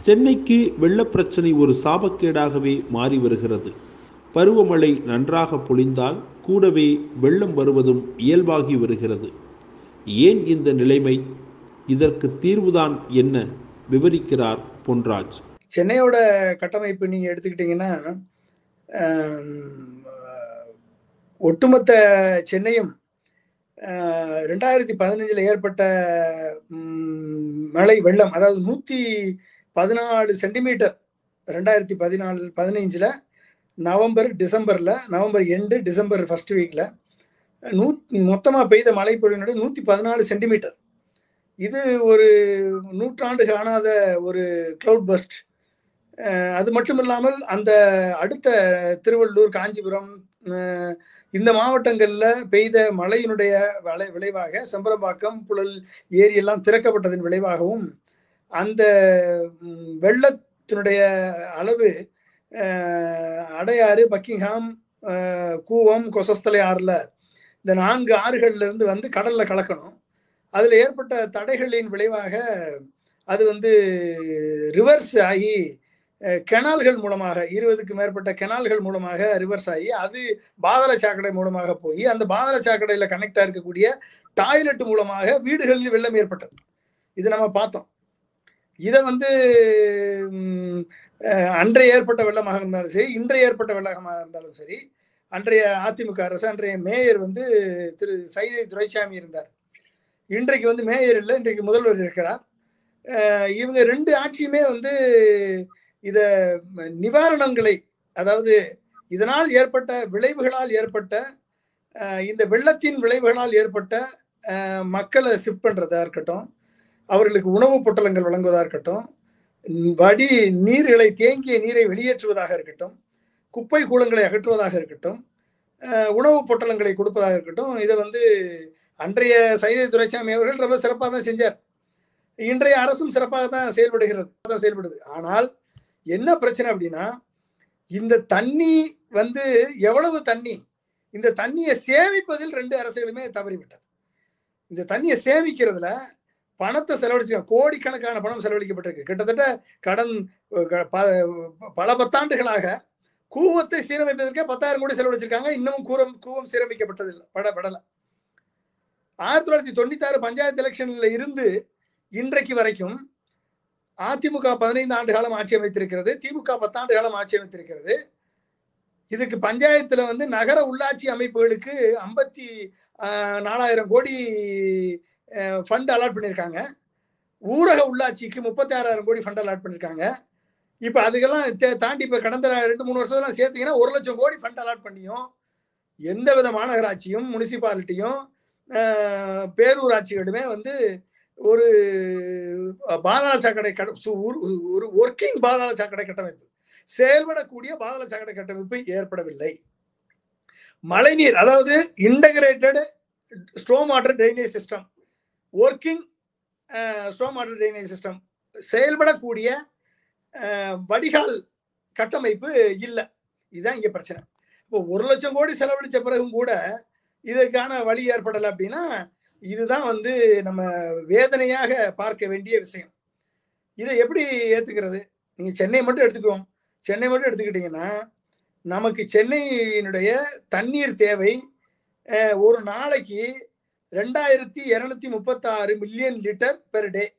சென்னைக்கு வெள்ளப் பிரச்சனை ஒரு சாபக்கேடாகவே மாறி வருகிறது பருவமழை நன்றாக பொழிந்தால் கூடவே வெள்ளம் வருவதும் இயல்பாகி வருகிறது ஏன் இந்த நிலைமை இதற்கு தீர்வுதான் என்ன விவரிக்கிறார் பொன்ராஜ் சென்னையோட கட்டமைப்பு நீங்க எடுத்துக்கிட்டீங்கன்னா ஒட்டுமொத்த சென்னையும் ரெண்டாயிரத்தி பதினஞ்சில் ஏற்பட்ட மழை வெள்ளம் அதாவது நூற்றி பதினாலு சென்டிமீட்டர் ரெண்டாயிரத்தி பதினாலு பதினைஞ்சில் நவம்பர் டிசம்பரில் நவம்பர் எண்டு டிசம்பர் ஃபர்ஸ்ட் வீக்கில் நூ மொத்தமாக பெய்த மழை பொழிவினுடைய நூற்றி பதினாலு சென்டிமீட்டர் இது ஒரு நூற்றாண்டு காணாத ஒரு க்ளவுட் பஸ்ட் அது மட்டும் இல்லாமல் அந்த அடுத்த திருவள்ளூர் காஞ்சிபுரம் இந்த மாவட்டங்களில் பெய்த மழையினுடைய விளை விளைவாக செம்பரம்பாக்கம் புழல் ஏரி எல்லாம் திறக்கப்பட்டதன் விளைவாகவும் அந்த வெள்ளத்தினுடைய அளவு அடையாறு பக்கிங்ஹாம் கூவம் கொசஸ்தலை ஆறுல இந்த நான்கு ஆறுகள்ல இருந்து வந்து கடல்ல கலக்கணும் அதுல ஏற்பட்ட தடைகளின் விளைவாக அது வந்து ரிவர்ஸ் ஆகி கெனால்கள் மூலமாக இருபதுக்கு மேற்பட்ட கெனால்கள் மூலமாக ரிவர்ஸ் ஆகி அது பாதள சாக்கடை மூலமாக போய் அந்த பாதள சாக்கடையில் கனெக்டாக இருக்கக்கூடிய டாய்லெட் மூலமாக வீடுகளில் வெள்ளம் ஏற்பட்டது இது நம்ம பார்த்தோம் இதை வந்து அன்றைய ஏற்பட்ட வெள்ளமாக இருந்தாலும் சரி இன்றைய ஏற்பட்ட வெள்ளமாக இருந்தாலும் சரி அன்றைய அதிமுக அரசு அன்றைய மேயர் வந்து திரு சைதை துரைசாமி இருந்தார் இன்றைக்கு வந்து மேயர் இல்லை இன்றைக்கு முதல்வர் இருக்கிறார் இவங்க ரெண்டு ஆட்சியுமே வந்து இத நிவாரணங்களை அதாவது இதனால் ஏற்பட்ட விளைவுகளால் ஏற்பட்ட இந்த வெள்ளத்தின் விளைவுகளால் ஏற்பட்ட மக்களை சிப் பண்றதா இருக்கட்டும் அவர்களுக்கு உணவுப் பொட்டலங்கள் வழங்குவதா இருக்கட்டும் வடி நீர்களை தேங்கிய நீரை வெளியேற்றுவதாக இருக்கட்டும் குப்பை கூலங்களை அகற்றுவதாக இருக்கட்டும் உணவுப் பொட்டலங்களை கொடுப்பதாக இருக்கட்டும் இதை வந்து அன்றைய சைதை துரைசாமி அவர்கள் ரொம்ப சிறப்பாக தான் செஞ்சார் இன்றைய அரசும் சிறப்பாக தான் செயல்படுகிறது தான் செயல்படுது ஆனால் என்ன பிரச்சனை அப்படின்னா இந்த தண்ணி வந்து எவ்வளவு தண்ணி இந்த தண்ணியை சேமிப்பதில் ரெண்டு அரசுகளுமே தவறிவிட்டது இந்த தண்ணியை சேமிக்கிறதுல பணத்தை செலவழிச்சு கோடிக்கணக்கான பணம் செலவழிக்கப்பட்டிருக்கு கிட்டத்தட்ட கடன் பல பத்தாண்டுகளாக கூவத்தை சீரமைப்பதற்கே பத்தாயிரம் கோடி செலவழிச்சிருக்காங்க இன்னமும் கூரம் கூவம் சீரமைக்கப்பட்டதில்லை பட படலை ஆயிரத்தி தொள்ளாயிரத்தி தொண்ணூத்தி ஆறு பஞ்சாயத்து எலெக்ஷன்ல இருந்து இன்றைக்கு வரைக்கும் அதிமுக பதினைந்து ஆண்டு காலம் ஆட்சி அமைத்திருக்கிறது திமுக பத்தாண்டு காலம் ஆட்சி அமைத்திருக்கிறது இதுக்கு பஞ்சாயத்துல வந்து நகர உள்ளாட்சி அமைப்புகளுக்கு ஐம்பத்தி நாலாயிரம் கோடி ஃபண்ட் அலாட் பண்ணியிருக்காங்க ஊரக உள்ளாட்சிக்கு முப்பத்தி ஆறாயிரம் கோடி ஃபண்ட் அலாட் பண்ணியிருக்காங்க இப்போ அதுக்கெல்லாம் தாண்டி இப்போ கடந்த ரெண்டு மூணு வருஷம்லாம் சேர்த்தீங்கன்னா ஒரு லட்சம் கோடி ஃபண்ட் அலாட் பண்ணியும் எந்த வித மாநகராட்சியும் முனிசிபாலிட்டியும் பேரூராட்சிகளுமே வந்து ஒரு பாதாள சாக்கடை ஒரு ஒர்க்கிங் பாதாள சாக்கடை கட்டமைப்பு செயல்படக்கூடிய பாதாள சாக்கடை கட்டமைப்பு ஏற்படவில்லை மழைநீர் அதாவது integrated storm water drainage system working storm water drainage system செயல்படக்கூடிய வடிகால் கட்டமைப்பு இல்லை இதுதான் இங்கே பிரச்சனை இப்போ ஒரு லட்சம் கோடி செலவழித்த பிறகும் கூட இதுக்கான வழி ஏற்படலை அப்படின்னா இதுதான் வந்து நம்ம வேதனையாக பார்க்க வேண்டிய விஷயம் இதை எப்படி ஏத்துக்கிறது நீங்க சென்னை மட்டும் எடுத்துக்குவோம் சென்னை மட்டும் எடுத்துக்கிட்டீங்கன்னா நமக்கு சென்னையினுடைய தண்ணீர் தேவை ஒரு நாளைக்கு ரெண்டாயிரத்தி இருநூத்தி முப்பத்தாறு மில்லியன் லிட்டர் பெர் டே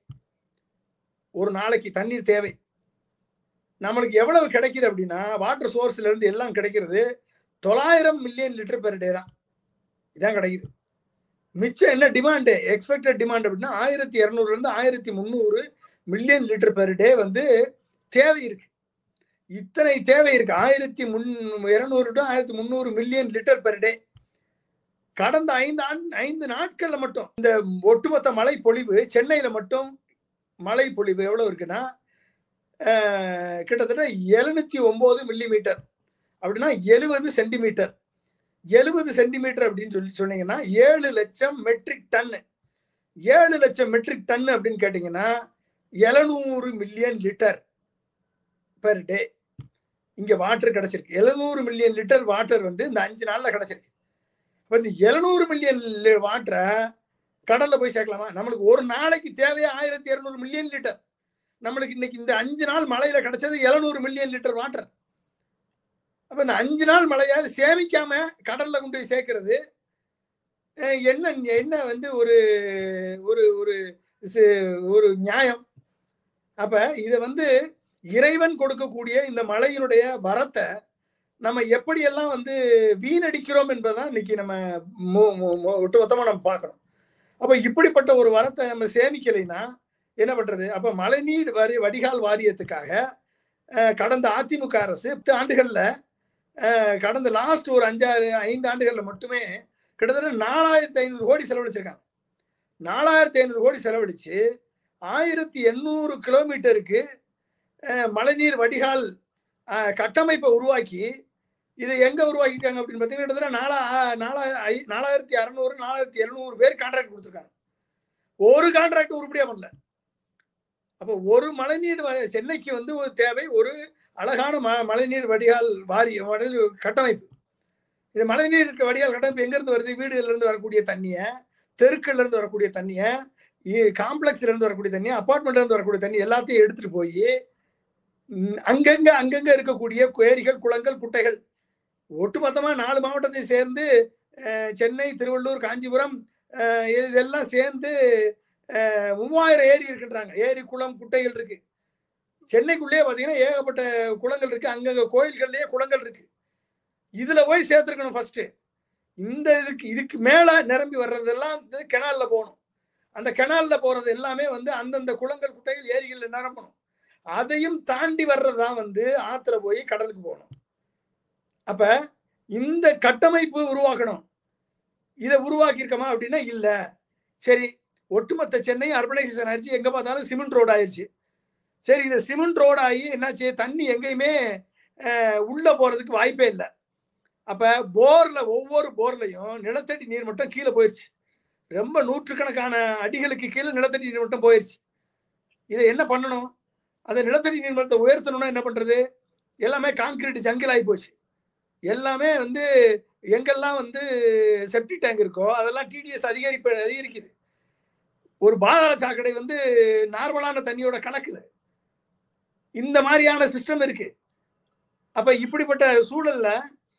ஒரு நாளைக்கு தண்ணீர் தேவை நம்மளுக்கு எவ்வளவு கிடைக்குது அப்படின்னா வாட்டர் சோர்ஸ்ல இருந்து எல்லாம் கிடைக்கிறது தொள்ளாயிரம் மில்லியன் லிட்டர் பெர் டே தான் இதான் கிடைக்குது மிச்சம் என்ன டிமாண்டு எக்ஸ்பெக்டட் டிமாண்ட் அப்படின்னா ஆயிரத்தி இரநூறுல இருந்து ஆயிரத்தி முந்நூறு மில்லியன் லிட்டர் பெர் டே வந்து தேவை இருக்கு இத்தனை தேவை இருக்கு ஆயிரத்தி முன் இருநூறு டு ஆயிரத்தி முந்நூறு மில்லியன் லிட்டர் பெர் டே கடந்த ஐந்து ஆண்டு ஐந்து நாட்கள்ல மட்டும் இந்த ஒட்டுமொத்த மழை பொழிவு சென்னையில மட்டும் மழை பொழிவு எவ்வளவு இருக்குன்னா கிட்டத்தட்ட எழுநூத்தி ஒன்பது மில்லி மீட்டர் அப்படின்னா எழுபது சென்டிமீட்டர் எழுபது சென்டிமீட்டர் அப்படின்னு சொல்லி சொன்னீங்கன்னா ஏழு லட்சம் மெட்ரிக் டன்னு ஏழு லட்சம் மெட்ரிக் டன் அப்படின்னு கேட்டீங்கன்னா எழுநூறு மில்லியன் லிட்டர் பெர் டே இங்க வாட்டர் கிடைச்சிருக்கு எழுநூறு மில்லியன் லிட்டர் வாட்டர் வந்து இந்த அஞ்சு நாள்ல கிடைச்சிருக்கு இப்போ இந்த எழுநூறு மில்லியன் வாட்டரை கடல்ல போய் சேர்க்கலாமா நம்மளுக்கு ஒரு நாளைக்கு தேவையா ஆயிரத்தி இருநூறு மில்லியன் லிட்டர் நம்மளுக்கு இன்னைக்கு இந்த அஞ்சு நாள் மழையில கிடைச்சது எழுநூறு மில்லியன் லிட்டர் வாட்டர் அப்ப இந்த அஞ்சு நாள் மழையாவது சேமிக்காம கடல்ல கொண்டு போய் சேர்க்கறது அஹ் என்ன என்ன வந்து ஒரு ஒரு ஒரு சி- ஒரு நியாயம் அப்ப இத வந்து இறைவன் கொடுக்கக்கூடிய இந்த மழையினுடைய வரத்தை நம்ம எப்படியெல்லாம் வந்து வீணடிக்கிறோம் என்பதுதான் இன்னைக்கு நம்ம மு- மு- மு- ஒட்டுமொத்தமா நம்ம பார்க்கணும் அப்ப இப்படிப்பட்ட ஒரு வரத்தை நம்ம சேமிக்கலைன்னா என்ன பண்றது அப்ப மழைநீர் வரி வடிகால் வாரியத்துக்காக அஹ், கடந்த அதிமுக அரசு பத்து ஆண்டுகள்ல அஹ், கடந்த லாஸ்ட் ஒரு அஞ்சாறு ஐந்து ஆண்டுகள்ல மட்டுமே கிட்டத்தட்ட நாலாயிரத்தி ஐநூறு கோடி செலவழிச்சிருக்காங்க நாலாயிரத்தி ஐநூறு கோடி செலவழிச்சு ஆயிரத்தி எண்ணூறு கிலோமீட்டருக்கு அஹ், மழைநீர் வடிகால் அஹ், கட்டமைப்பை உருவாக்கி இதை எங்க உருவாக்கியிருக்காங்க அப்படின்னு பார்த்தீங்கன்னா கிட்டத்தட்ட நாலா நாலா ஐ- நாலாயிரத்தி அறநூறு நாலாயிரத்தி எழுநூறு பேர் கான்ட்ராக்ட் கொடுத்துருக்காங்க ஒரு கான்ட்ராக்ட் உருப்படியா பண்ணல அப்போ ஒரு மழைநீர் வ- சென்னைக்கு வந்து ஒரு தேவை ஒரு அழகான ம மழைநீர் வடிகால் வாரிய மழைநீர் கட்டமைப்பு இந்த மழைநீர் வடிகால் கட்டமைப்பு எங்க இருந்து வருது வீடுகள்ல இருந்து வரக்கூடிய தண்ணியை தெருக்கள்ல இருந்து வரக்கூடிய தண்ணியை காம்ப்ளெக்ஸ்ல இருந்து வரக்கூடிய தண்ணி அப்பார்ட்மெண்ட்ல இருந்து வரக்கூடிய தண்ணி எல்லாத்தையும் எடுத்துட்டு போய் ம், அங்கங்க அங்கங்க இருக்கக்கூடிய ஏரிகள் குளங்கள் குட்டைகள் ஒட்டுமொத்தமா நாலு மாவட்டத்தை சேர்ந்து அஹ், சென்னை திருவள்ளூர் காஞ்சிபுரம் அஹ், இதெல்லாம் சேர்ந்து அஹ், மூவாயிரம் ஏரி இருக்குன்றாங்க ஏரி குளம் குட்டைகள் இருக்கு சென்னைக்குள்ளேயே பாத்தீங்கன்னா ஏகப்பட்ட குளங்கள் இருக்கு அங்கங்க கோயில்கள்லயே குளங்கள் இருக்கு இதுல போய் சேர்த்துருக்கணும் ஃபர்ஸ்ட் இந்த இதுக்கு இதுக்கு மேல நிரம்பி வர்றதெல்லாம் வந்து கெனால்ல போகணும் அந்த கெனால்ல போறது எல்லாமே வந்து அந்தந்த குளங்கள் குட்டைகள் ஏரிகள்ல நிரம்பணும் அதையும் தாண்டி வர்றதுதான் வந்து ஆத்துல போய் கடலுக்கு போகணும் அப்ப இந்த கட்டமைப்பு உருவாக்கணும் இதை உருவாக்கி இருக்கமா அப்படின்னா இல்ல சரி ஒட்டுமொத்த சென்னை அர்பனைசேஷன் ஆயிடுச்சு எங்க பார்த்தாலும் சிமெண்ட் ரோடு ஆயிடுச்சு சரி இந்த சிமெண்ட் ரோடு ஆகி என்னாச்சு தண்ணி எங்கேயுமே அஹ், உள்ள போறதுக்கு வாய்ப்பே இல்லை அப்ப போர்ல ஒவ்வொரு போர்லயும் நிலத்தடி நீர் மட்டம் கீழே போயிருச்சு ரொம்ப நூற்றுக்கணக்கான அடிகளுக்கு கீழே நிலத்தடி நீர் மட்டம் போயிருச்சு இதை என்ன பண்ணணும் அந்த நிலத்தடி நீர் மட்டத்தை உயர்த்தணும்னா என்ன பண்றது எல்லாமே கான்கிரீட் ஜங்கிள் ஆகி போச்சு எல்லாமே வந்து எங்கெல்லாம் வந்து செப்டி டேங்க் இருக்கோ அதெல்லாம் டிடிஎஸ் அதிகரிப்பு அதிகரிக்குது ஒரு பாதாள சாக்கடை வந்து நார்மலான தண்ணியோட கலக்குது இந்த மாதிரியான சிஸ்டம் இருக்கு அப்ப இப்படிப்பட்ட சூழல்ல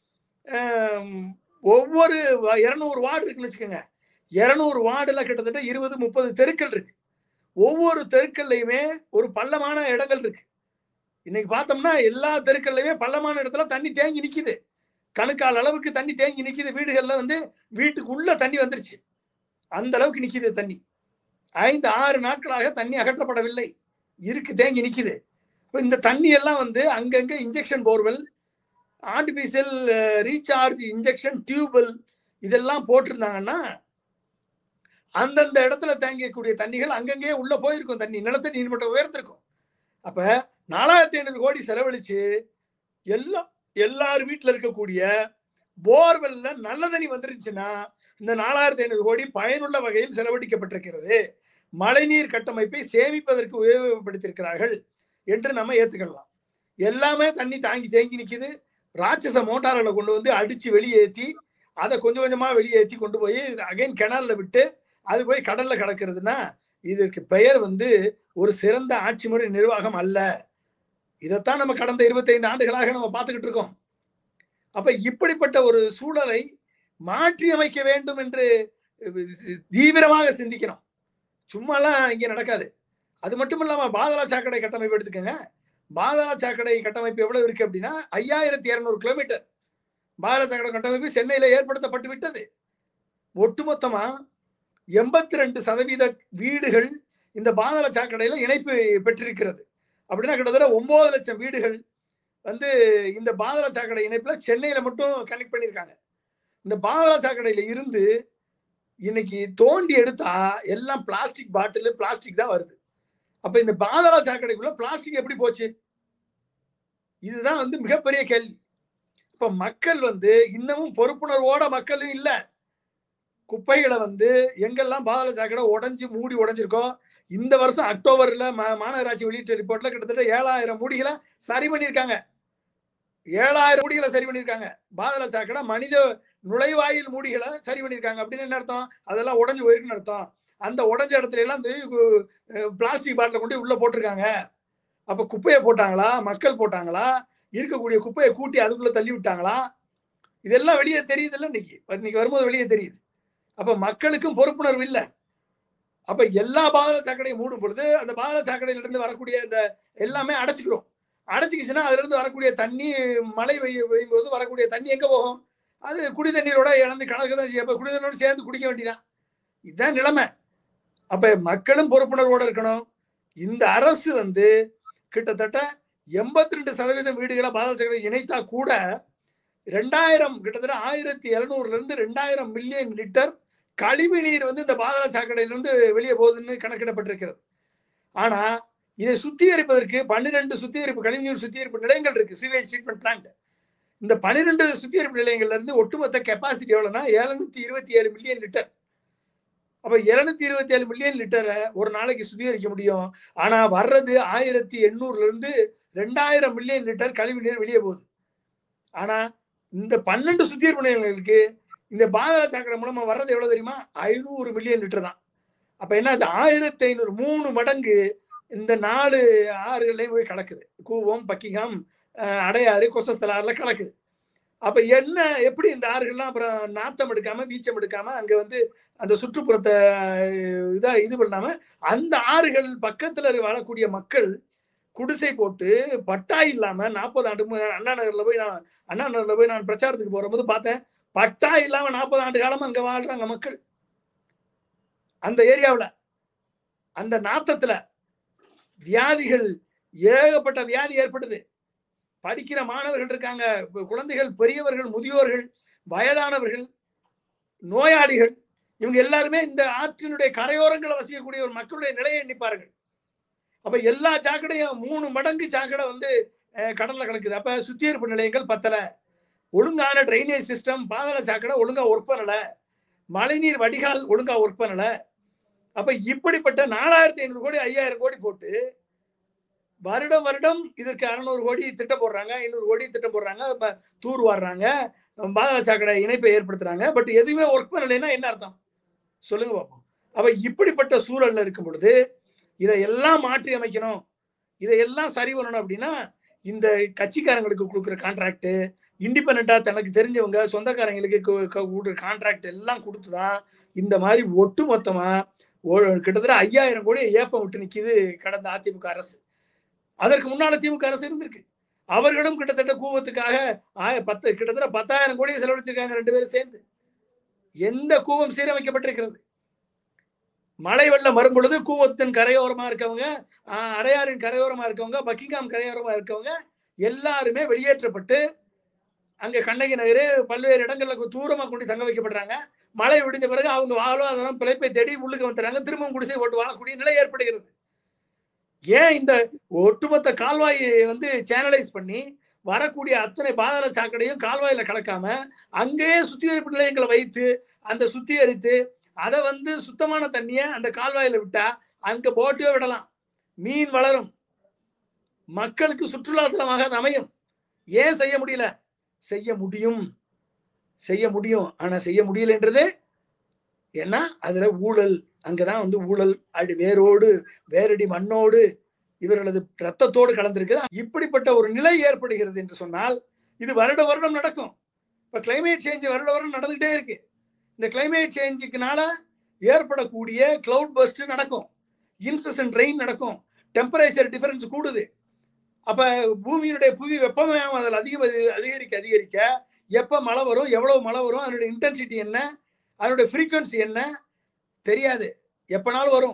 ஆம், ஒவ்வொரு இருநூறு வார்டு இருக்குன்னு வச்சுக்கோங்க இருநூறு வார்டுல கிட்டத்தட்ட இருபது முப்பது தெருக்கள் இருக்கு ஒவ்வொரு தெருக்கள்லையுமே ஒரு பள்ளமான இடங்கள் இருக்கு இன்னைக்கு பார்த்தோம்னா எல்லா தெருக்கள்லையுமே பள்ளமான இடத்துல தண்ணி தேங்கி நிக்குது கணுக்கால் அளவுக்கு தண்ணி தேங்கி நிக்குது வீடுகள்ல வந்து வீட்டுக்குள்ள தண்ணி வந்துருச்சு அந்த அளவுக்கு நிக்குது தண்ணி ஐந்து ஆறு நாட்களாக தண்ணி அகற்றப்படவில்லை இருக்கு தேங்கி நிக்குது இப்ப இந்த தண்ணி எல்லாம் வந்து அங்கங்க injection borewell artificial recharge injection tubewell இதெல்லாம் போட்டிருந்தாங்கன்னா அந்தந்த இடத்துல தேங்கக்கூடிய தண்ணிகள் அங்கங்கே உள்ள போயிருக்கும் தண்ணி நிலத்தடி நீர் மட்டம் உயர்ந்திருக்கும் அப்ப நாலாயிரத்தி ஐநூறு கோடி செலவழிச்சு எல்லாம் எல்லார் வீட்டுல இருக்கக்கூடிய போர்வெல்ல நல்ல தண்ணி வந்துருச்சுன்னா இந்த நாலாயிரத்தி ஐநூறு கோடி பயனுள்ள வகையில் செலவழிக்கப்பட்டிருக்கிறது மழைநீர் கட்டமைப்பை சேமிப்பதற்கு உபயோகப்படுத்தியிருக்கிறார்கள் என்று நம்ம ஏத்துக்கலாம் எல்லாமே தண்ணி தாங்கி தேங்கி நிக்குது ராட்சச மோட்டார்களை கொண்டு வந்து அடிச்சு வெளியேற்றி அதை கொஞ்சம் கொஞ்சமா வெளியேற்றி கொண்டு போய் அகைன் கிணறுல விட்டு அது போய் கடல்ல கிடக்கிறதுனா இதற்கு பெயர் வந்து ஒரு சிறந்த ஆட்சி முறை நிர்வாகம் அல்ல இதைத்தான் நம்ம கடந்த 25 ஆண்டுகளாக நம்ம பார்த்துக்கிட்டு இருக்கோம் அப்ப இப்படிப்பட்ட ஒரு சூழலை மாற்றி அமைக்க வேண்டும் என்று தீவிரமாக சிந்திக்கணும் சும்மாலாம் இங்க நடக்காது அது மட்டும் இல்லாம பாதாள சாக்கடை கட்டமைப்பு எடுத்துக்கோங்க பாதாள சாக்கடை கட்டமைப்பு எவ்வளவு இருக்கு அப்படின்னா ஐயாயிரத்தி இருநூறு கிலோமீட்டர் பாதாள சாக்கடை கட்டமைப்பு சென்னையில ஏற்படுத்தப்பட்டு விட்டது ஒட்டுமொத்தமா எண்பத்தி ரெண்டு சதவீத வீடுகள் இந்த பாதாள சாக்கடையில இணைப்பு பெற்றிருக்கிறது அப்படின்னா கிட்டத்தட்ட ஒன்பது லட்சம் வீடுகள் வந்து இந்த பாதாள சாக்கடை இணைப்புல சென்னையில மட்டும் கனெக்ட் பண்ணியிருக்காங்க இந்த பாதாள சாக்கடையில இருந்து இன்னைக்கு தோண்டி எடுத்தா எல்லாம் பிளாஸ்டிக் பாட்டில் பிளாஸ்டிக் தான் வருது அப்ப இந்த பாதாள சாக்கடைக்குள்ள பிளாஸ்டிக் எப்படி போச்சு இதுதான் வந்து மிகப்பெரிய கேள்வி இப்ப மக்கள் வந்து இன்னமும் பொறுப்புணர்வோட மக்களும் இல்ல குப்பைகளை வந்து எங்கெல்லாம் பாதாள சாக்கடை உடைஞ்சு மூடி உடைஞ்சிருக்கோ இந்த வருஷம் அக்டோபர்ல மா- மாநகராட்சி வெளியிட்ட ரிப்போர்ட்ல கிட்டத்தட்ட ஏழாயிரம் மூடிகளை சரி பண்ணியிருக்காங்க ஏழாயிரம் மூடிகளை சரி பண்ணியிருக்காங்க பாதாள சாக்கடை மனித நுழைவாயில் மூடிகளை சரி பண்ணியிருக்காங்க அப்படின்னு என்ன அர்த்தம் அதெல்லாம் உடைஞ்சு போயிருக்குன்னு அர்த்தம் அந்த உடஞ்ச இடத்துல எல்லாம் இந்த பிளாஸ்டிக் பாட்டில கொண்டு உள்ள போட்டிருக்காங்க அப்ப குப்பையை போட்டாங்களா மக்கள் போட்டாங்களா இருக்கக்கூடிய குப்பையை கூட்டி அதுக்குள்ள தள்ளி விட்டாங்களா இதெல்லாம் வெளியே தெரியுதுல்ல இன்னைக்கு இன்னைக்கு வரும்போது வெளியே தெரியுது அப்ப மக்களுக்கும் பொறுப்புணர்வு இல்லை அப்ப எல்லா பாதாள சாக்கடையும் மூடும் பொழுது அந்த பாதாள சாக்கடையில இருந்து வரக்கூடிய இந்த எல்லாமே அடைச்சிக்கிறோம் அடைச்சிக்கிச்சுன்னா அதுல இருந்து வரக்கூடிய தண்ணி மழை பெய்ய பெய்யும் போது வரக்கூடிய தண்ணி எங்க போகும் அது குடி தண்ணீரோட இழந்து கணக்கு தான் செய்யும். அப்ப குடி தண்ணீரோட சேர்ந்து குடிக்க வேண்டியதான் இதுதான் நிலைமை அப்ப மக்களும் பொறுப்புணர்வோட இருக்கணும் இந்த அரசு வந்து கிட்டத்தட்ட எண்பத்தி ரெண்டு சதவீதம் வீடுகளை பாதாள சாக்கடை இணைத்தா கூட ரெண்டாயிரம் கிட்டத்தட்ட ஆயிரத்தி எழுநூறுல இருந்து ரெண்டாயிரம் மில்லியன் லிட்டர் கழிவு நீர் வந்து இந்த பாதாள சாக்கடையிலிருந்து வெளியே போகுதுன்னு கணக்கிடப்பட்டிருக்கிறது ஆனா இதை சுத்திகரிப்பதற்கு பன்னிரெண்டு சுத்திகரிப்பு கழிவுநீர் சுத்திகரிப்பு நிலையங்கள் இருக்கு சிவேஜ் ட்ரீட்மெண்ட் பிளான்ட் இந்த பன்னிரெண்டு சுத்திகரிப்பு நிலையங்கள்ல இருந்து ஒட்டுமொத்த கெப்பாசிட்டி எவ்வளவுனா எழுநூத்தி இருபத்தி ஏழு மில்லியன் லிட்டர் அப்ப எழுநூத்தி இருபத்தி ஏழு மில்லியன் லிட்டரை ஒரு நாளைக்கு சுத்திகரிக்க முடியும் ஆனா வர்றது ஆயிரத்தி எண்ணூறுல இருந்து ரெண்டாயிரம் மில்லியன் லிட்டர் கழிவு நீர் வெளியே போகுது ஆனா இந்த பன்னெண்டு சுத்திகரிப்பு நிலையங்களுக்கு இந்த பாதாள சாக்கடை மூலமா வர்றது எவ்வளவு தெரியுமா ஐநூறு மில்லியன் லிட்டர் தான் அப்ப என்ன அது ஆயிரத்தி ஐநூறு மூணு மடங்கு இந்த நாலு ஆறுகள்லையும் போய் கலக்குது கூவம் பக்கிங்காம் அஹ் அடையாறு கொசஸ்தல ஆறுல கலக்குது அப்ப என்ன எப்படி இந்த ஆறுகள்லாம் அப்புறம் நாத்தம் எடுக்காம வீச்சம் எடுக்காம அங்க வந்து அந்த சுற்றுப்புறத்தை அஹ், இதா இது பண்ணாம அந்த ஆறுகள் பக்கத்துல வாழக்கூடிய மக்கள் குடிசை போட்டு பட்டா இல்லாம நாற்பது ஆண்டு மு- அண்ணா நகர்ல போய் நான் அண்ணா நகர்ல போய் நான் பிரச்சாரத்துக்கு போகும்போது பார்த்தேன் பட்டா இல்லாம நாற்பது ஆண்டு காலமா அங்க வாழ்றாங்க மக்கள் அந்த ஏரியாவுல அந்த நாத்தத்துல வியாதிகள் ஏகப்பட்ட வியாதி ஏற்படுது படிக்கிற மாணவர்கள் இருக்காங்க கு- குழந்தைகள் பெரியவர்கள் முதியோர்கள் வயதானவர்கள் நோயாளிகள் இவங்க எல்லாருமே இந்த ஆற்றினுடைய கரையோரங்களை வசிக்கக்கூடிய ஒரு மக்களுடைய நிலையை எண்ணிப்பார்கள் அப்ப எல்லா சாக்கடையும் மூணு மடங்கு சாக்கடை வந்து அஹ், கடல்ல கலக்குது அப்ப சுத்திகரிப்பு நிலையங்கள் பத்தல ஒழுங்கான ட்ரைனேஜ் சிஸ்டம் பாதாள சாக்கடை ஒழுங்கா ஒர்க் பண்ணல மழைநீர் வடிகால் ஒழுங்கா ஒர்க் பண்ணல அப்ப இப்படிப்பட்ட நாலாயிரத்தி ஐநூறு கோடி ஐயாயிரம் கோடி போட்டு வருடம் வருடம் இதற்கு அறநூறு கோடி திட்டம் போடுறாங்க ஐநூறு கோடி திட்டம் போடுறாங்க ப- தூர் வாடுறாங்க பாதாள சாக்கடை இணைப்பை ஏற்படுத்துறாங்க பட் எதுவுமே ஒர்க் பண்ணலைன்னா என்ன அர்த்தம் சொல்லுங்க பார்ப்போம் அப்ப இப்படிப்பட்ட சூழல்ல இருக்கும் பொழுது இதையெல்லாம் மாற்றி அமைக்கணும் இதையெல்லாம் சரி பண்ணணும் அப்படின்னா இந்த கட்சிக்காரங்களுக்கு கொடுக்குற கான்ட்ராக்ட் இண்டிபெண்டா தனக்கு தெரிஞ்சவங்க சொந்தக்காரங்களுக்கு கு- கு- கொடுக்குற கான்ட்ராக்ட் எல்லாம் கொடுத்துதான் இந்த மாதிரி ஒட்டு மொத்தமா ஒரு கிட்டத்தட்ட ஐயாயிரம் கோடி ஏப்பம் விட்டு நிக்குது கடந்த அதிமுக அரசு அதற்கு முன்னால திமுக அரசு இருந்திருக்கு அவர்களும் கிட்டத்தட்ட கூவத்துக்காக ஆய- பத்து கிட்டத்தட்ட பத்தாயிரம் கோடியை செலவழிச்சிருக்காங்க ரெண்டு பேரும் சேர்ந்து எந்த கூவம் சீரமைக்கப்பட்டிருக்கிறது மழை வெள்ளம் வரும் பொழுது கூவத்தின் கரையோரமா இருக்கவங்க ஆஹ், அடையாறின் கரையோரமா இருக்கவங்க பக்கிங்காம் கரையோரமா இருக்கவங்க எல்லாருமே வெளியேற்றப்பட்டு அங்க கண்ணகி நகர் பல்வேறு இடங்கள்ல கொ- தூரமா கொண்டு தங்க வைக்கப்படுறாங்க மழை விடிஞ்ச பிறகு அவங்க வாழ்வாதாரம் பிழைப்பை தேடி உள்ளுக்கு வந்துடுறாங்க திரும்பவும் குடிசை போட்டு வாழக்கூடிய நிலை ஏற்படுகிறது ஏன் இந்த ஒட்டுமொத்த கால்வாயை வந்து சேனலைஸ் பண்ணி வரக்கூடிய அத்தனை பாதாள சாக்கடையும் கால்வாயில கலக்காம அங்கேயே சுத்திகரிப்பு நிலையங்களை வைத்து அந்த சுத்திகரித்து அதை வந்து சுத்தமான தண்ணியை அந்த கால்வாயில விட்டா அங்க போட்டே விடலாம் மீன் வளரும் மக்களுக்கு சுற்றுலா தலமாக அது அமையும் ஏன் செய்ய முடியல செய்ய முடியும் செய்ய முடியும் ஆனா செய்ய முடியலன்றது ஏன்னா அதுல ஊழல் அங்கதான் வந்து ஊழல் அடி வேரோடு வேரடி மண்ணோடு இவர்களது ரத்தத்தோடு கலந்திருக்கு இப்படிப்பட்ட ஒரு நிலை ஏற்படுகிறது என்று சொன்னால் இது வருட வருடம் நடக்கும் இப்ப கிளைமேட் சேஞ்ச் வருட வருடம் நடந்துகிட்டே இருக்கு இந்த கிளைமேட் சேஞ்சுக்குனால ஏற்படக்கூடிய கிளவுட் பஸ்ட் நடக்கும் இன்சசன்ட் ரெயின் நடக்கும் டெம்பரேச்சர் டிஃபரன்ஸ் கூடுது அப்ப பூமியினுடைய புவி வெப்பமயம் அதில் அதிக அதிகரிக்க அதிகரிக்க எப்ப மழை வரும் எவ்வளவு மழை வரும் அதனுடைய இன்டென்சிட்டி என்ன அதனுடைய ஃப்ரீக்குவன்சி என்ன தெரியாது எப்பனாலும் வரும்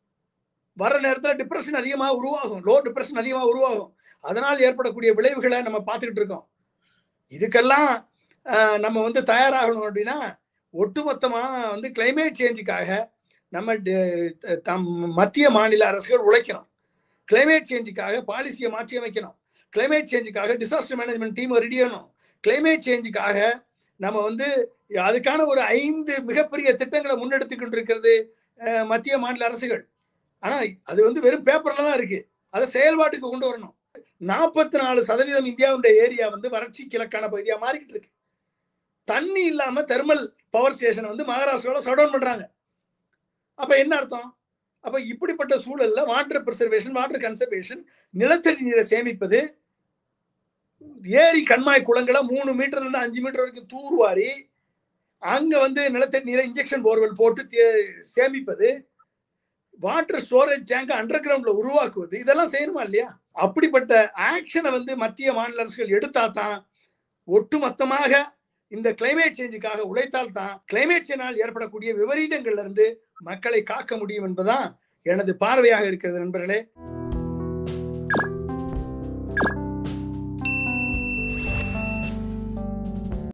வர நேரத்தில் டிப்ரெஷன் அதிகமாக உருவாகும் லோ டிப்ரெஷன் அதிகமாக உருவாகும் அதனால் ஏற்படக்கூடிய விளைவுகளை நம்ம பார்த்துக்கிட்டு இருக்கோம் இதுக்கெல்லாம் ஆஹ், நம்ம வந்து தயாராகணும் அப்படின்னா ஒட்டுமொத்தமா வந்து கிளைமேட் சேஞ்சுக்காக நம்ம ட- த- தம் மத்திய மாநில அரசுகள் உழைக்கணும் கிளைமேட் சேஞ்சுக்காக பாலிசியை மாற்றி அமைக்கணும் கிளைமேட் சேஞ்சுக்காக டிசாஸ்டர் மேனேஜ்மெண்ட் டீம் ரெடி பண்ணணும் கிளைமேட் சேஞ்சுக்காக நம்ம வந்து அதுக்கான ஒரு ஐந்து மிகப்பெரிய திட்டங்களை முன்னெடுத்து கொண்டிருக்கிறது அஹ், மத்திய மாநில அரசுகள் ஆனா அது வந்து வெறும் பேப்பர்ல தான் இருக்கு அதை செயல்பாட்டுக்கு கொண்டு வரணும் நாற்பத்தி நாலு சதவீதம் இந்தியாவுடைய ஏரியா வந்து வறட்சி கிழக்கான பகுதியா மாறிக்கிட்டு இருக்கு தண்ணி இல்லாம தெர்மல் பவர் ஸ்டேஷன் வந்து மகாராஷ்டிராவில் ஷட் டவுன் பண்றாங்க அப்ப என்ன அர்த்தம் அப்ப இப்படிப்பட்ட சூழல்ல வாட்டர் பிரிசர்வேஷன் வாட்டர் கன்சர்வேஷன் நிலத்தடி நீரை சேமிப்பது ஏரி கண்மாய் குளங்களை மூணு மீட்டர்ல இருந்து அஞ்சு மீட்டர் வரைக்கும் தூர்வாரி அங்க வந்து நிலத்தடி நீரை இன்ஜெக்ஷன் போர்வெல் போட்டு தே- சேமிப்பது வாட்டர் ஸ்டோரேஜ் டேங்க் அண்டர் கிரவுண்ட்ல உருவாக்குவது இதெல்லாம் செய்யணுமா இல்லையா அப்படிப்பட்ட ஆக்ஷனை வந்து மத்திய மாநில அரசுகள் எடுத்தா தான் ஒட்டுமொத்தமாக இந்த கிளைமேட் சேஞ்சுக்காக உழைத்தால் தான் கிளைமேட் சேஞ்சால் ஏற்படக்கூடிய விபரீதங்கள்ல இருந்து மக்களை காக்க முடியும் என்பதுதான் எனது பார்வையாக இருக்கிறது நண்பர்களே